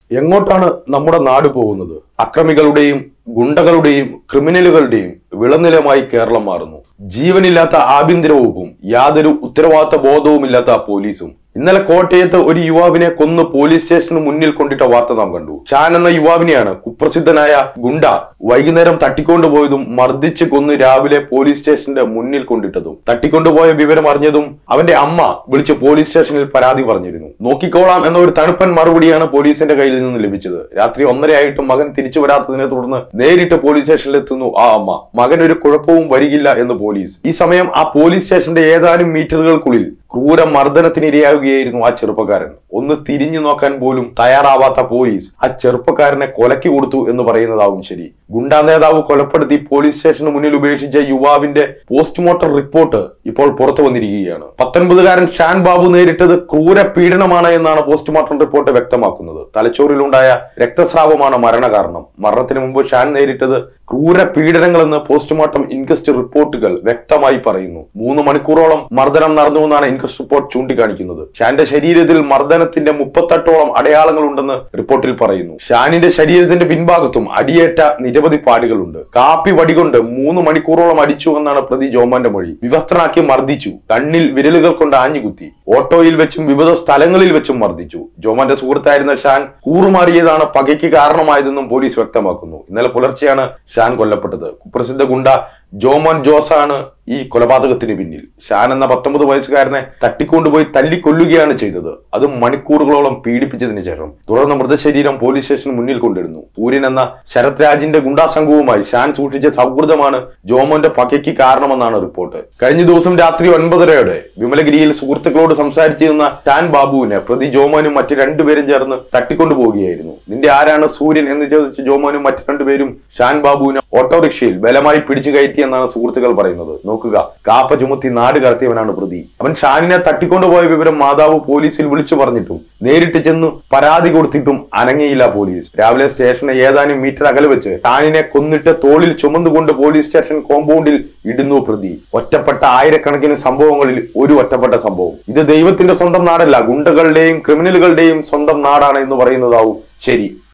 എങ്ങോട്ടാണ് നമ്മുടെ നാട് പോകുന്നത് അക്രമികളുടെയും ഗുണ്ടകളുടെയും ക്രിമിനലുകളുടെയും വിളനിലമായി കേരളം മാറുന്നു ജീവനില്ലാത്ത ആഭ്യന്തര വകുപ്പും യാതൊരു ഉത്തരവാദിത്ത ബോധവുമില്ലാത്ത പോലീസും ഇന്നലെ കോട്ടയത്ത് ഒരു യുവാവിനെ കൊന്ന് പോലീസ് സ്റ്റേഷന് മുന്നിൽ കൊണ്ടിട്ട വാർത്ത നാം കണ്ടു ഷാൻ എന്ന യുവാവിനെയാണ് കുപ്രസിദ്ധനായ ഗുണ്ട വൈകുന്നേരം തട്ടിക്കൊണ്ടുപോയതും മർദ്ദിച്ച് കൊന്ന് രാവിലെ പോലീസ് സ്റ്റേഷന്റെ മുന്നിൽ കൊണ്ടിട്ടതും തട്ടിക്കൊണ്ടുപോയ വിവരം അറിഞ്ഞതും അവന്റെ അമ്മ വിളിച്ച് പോലീസ് സ്റ്റേഷനിൽ പരാതി പറഞ്ഞിരുന്നു നോക്കിക്കോളാം എന്ന ഒരു തണുപ്പൻ മറുപടിയാണ് പോലീസിന്റെ കയ്യിൽ നിന്ന് ലഭിച്ചത് രാത്രി ഒന്നരയായിട്ടും മകൻ തിരിച്ചു വരാത്തതിനെ തുടർന്ന് നേരിട്ട് പോലീസ് സ്റ്റേഷനിൽ എത്തുന്നു ആ അമ്മ മകൻ ഒരു കുഴപ്പവും വരികില്ല എന്ന് പോലീസ് ഈ സമയം ആ പോലീസ് സ്റ്റേഷന്റെ ഏതാനും മീറ്ററുകൾക്കുള്ളിൽ ക്രൂര മർദ്ദനത്തിനിരയാവുകയായിരുന്നു ആ ചെറുപ്പക്കാരൻ ഒന്ന് തിരിഞ്ഞു നോക്കാൻ പോലും തയ്യാറാവാത്ത പോലീസ് ആ ചെറുപ്പക്കാരനെ കൊലക്കി കൊടുത്തു എന്ന് പറയുന്നതാവും ശരി ഗുണ്ടാ നേതാവ് കൊലപ്പെടുത്തി പോലീസ് സ്റ്റേഷന് മുന്നിൽ ഉപേക്ഷിച്ച യുവാവിന്റെ പോസ്റ്റ്മോർട്ടം റിപ്പോർട്ട് ഇപ്പോൾ പുറത്തു വന്നിരിക്കുകയാണ് പത്തൊൻപതുകാരൻ ഷാൻ ബാബു നേരിട്ടത് ക്രൂര പീഡനമാണ് എന്നാണ് പോസ്റ്റ്മോർട്ടം റിപ്പോർട്ട് വ്യക്തമാക്കുന്നത് തലച്ചോറിലുണ്ടായ രക്തസ്രാവമാണ് മരണകാരണം മരണത്തിന് മുമ്പ് ഷാൻ നേരിട്ടത് ക്രൂര പീഡനങ്ങളെന്ന് പോസ്റ്റ്മോർട്ടം ഇൻക്വസ്റ്റ് റിപ്പോർട്ടുകൾ വ്യക്തമായി പറയുന്നു മൂന്ന് മണിക്കൂറോളം മർദ്ദനം നടന്നുവെന്നാണ് ഇൻക്വസ്റ്റ് റിപ്പോർട്ട് ചൂണ്ടിക്കാണിക്കുന്നത് ഷാന്റെ ശരീരത്തിൽ മർദ്ദനത്തിന്റെ മുപ്പത്തെട്ടോളം അടയാളങ്ങൾ ഉണ്ടെന്ന് റിപ്പോർട്ടിൽ പറയുന്നു ഷാനിന്റെ ശരീരത്തിന്റെ പിൻഭാഗത്തും അടിയേറ്റ നിരവധി പാടുകളുണ്ട് കാപ്പി വടികൊണ്ട് മൂന്ന് മണിക്കൂറോളം അടിച്ചു എന്നാണ് പ്രതി ജോമാന്റെ മൊഴി വിവസ്ത്രനാക്കി മർദ്ദിച്ചു കണ്ണിൽ വിരലുകൾ കൊണ്ട് ആഞ്ഞുകുത്തി ഓട്ടോയിൽ വെച്ചും വിവിധ സ്ഥലങ്ങളിൽ വെച്ചും മർദ്ദിച്ചു ജോമാന്റെ സുഹൃത്തായിരുന്ന ഷാൻ കൂറുമാറിയതാണ് പകയ്ക്ക് കാരണമായതെന്നും പോലീസ് വ്യക്തമാക്കുന്നു ഇന്നലെ പുലർച്ചെയാണ് ഷാൻ കൊല്ലപ്പെട്ടത് കുപ്രസിദ്ധ ഗുണ്ട ജോമോൻ ജോസാണ് ഈ കൊലപാതകത്തിന് പിന്നിൽ ഷാൻ എന്ന പത്തൊമ്പത് വയസ്സുകാരനെ തട്ടിക്കൊണ്ടുപോയി തല്ലിക്കൊല്ലുകയാണ് ചെയ്തത് അത് മണിക്കൂറുകളോളം പീഡിപ്പിച്ചതിന് ശേഷം തുടർന്ന് മൃതശരീരം പോലീസ് സ്റ്റേഷന് മുന്നിൽ കൊണ്ടിരുന്നു സൂര്യൻ എന്ന ശരത് രാജിന്റെ ഗുണ്ടാ സംഘവുമായി ഷാൻ സൂക്ഷിച്ച സൗഹൃദമാണ് ജോമോന്റെ പകയ്ക്ക് കാരണമെന്നാണ് റിപ്പോർട്ട് കഴിഞ്ഞ ദിവസം രാത്രി ഒൻപതരയോടെ വിമലഗിരിയിൽ സുഹൃത്തുക്കളോട് സംസാരിച്ചിരുന്ന ഷാൻ ബാബുവിനെ പ്രതി ജോമോനും മറ്റ് രണ്ടുപേരും ചേർന്ന് തട്ടിക്കൊണ്ടുപോവുകയായിരുന്നു നിന്റെ ആരാണ് സൂര്യൻ എന്ന് ചോദിച്ച ജോമോനും മറ്റു രണ്ടുപേരും ഷാൻ ബാബുവിനെ ഓട്ടോറിക്ഷയിൽ ബലമായി പിടിച്ചു കയറ്റി എന്നാണ് സുഹൃത്തുക്കൾ പറയുന്നത് നോക്കുക കാപ്പ ചുമത്തി നാട് കടത്തിയവനാണ് പ്രതി അവൻ ഷാനിനെ തട്ടിക്കൊണ്ടുപോയ വിവരം മാതാവ് പോലീസിൽ വിളിച്ചു പറഞ്ഞിട്ടും നേരിട്ട് ചെന്നു പരാതി കൊടുത്തിട്ടും അനങ്ങിയില്ല പോലീസ് രാവിലെ സ്റ്റേഷന് ഏതാനും മീറ്റർ അകലെ വെച്ച് ഷാനിനെ കൊന്നിട്ട് തോളിൽ ചുമന്നുകൊണ്ട് പോലീസ് സ്റ്റേഷൻ കോമ്പൗണ്ടിൽ ഇടുന്നു പ്രതി ഒറ്റപ്പെട്ട ആയിരക്കണക്കിന് സംഭവങ്ങളിൽ ഒരു ഒറ്റപ്പെട്ട സംഭവം ഇത് ദൈവത്തിന്റെ സ്വന്തം നാടല്ല ഗുണ്ടകളുടെയും ക്രിമിനലുകളുടെയും സ്വന്തം നാടാണ് എന്ന് പറയുന്നതാവും ശരി